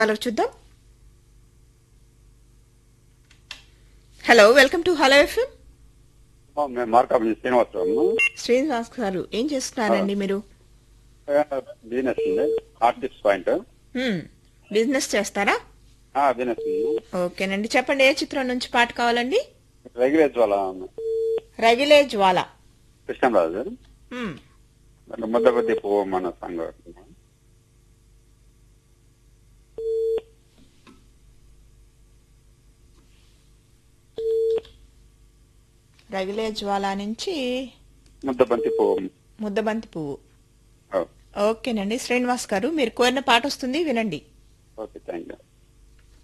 hello చూద్దాం hello welcome to hello FM మేము మార్కాపురం శ్రీనివాసరావు శ్రీనివాస్ గారు ఏం చేస్తున్నారండి మీరు బిజినెస్ ఉంది ఆర్టిస్ట్ పాయింట్ హ్మ్, బిజినెస్ చేస్తారా బిజినెస్ ఉంది ఓకేనండి చెప్పండి ఏ చిత్రం నుంచి పాట కావాలండి రెగ్యులేజ్ వాళ్ళ రగిలే జ్వాల కృష్ణరాజు హ్మ్, ముద్దబద్ది పువ్వు మన సంఘ రగిలే జ్వాల నుంచి ముద్దబంతి పువ్వు ముద్దబంతి పువ్వు ఓ, ఓకేనండి శ్రీనివాస్ గారు మీరు కోరిన పాట వస్తుంది వినండి ఓకే థ్యాంక్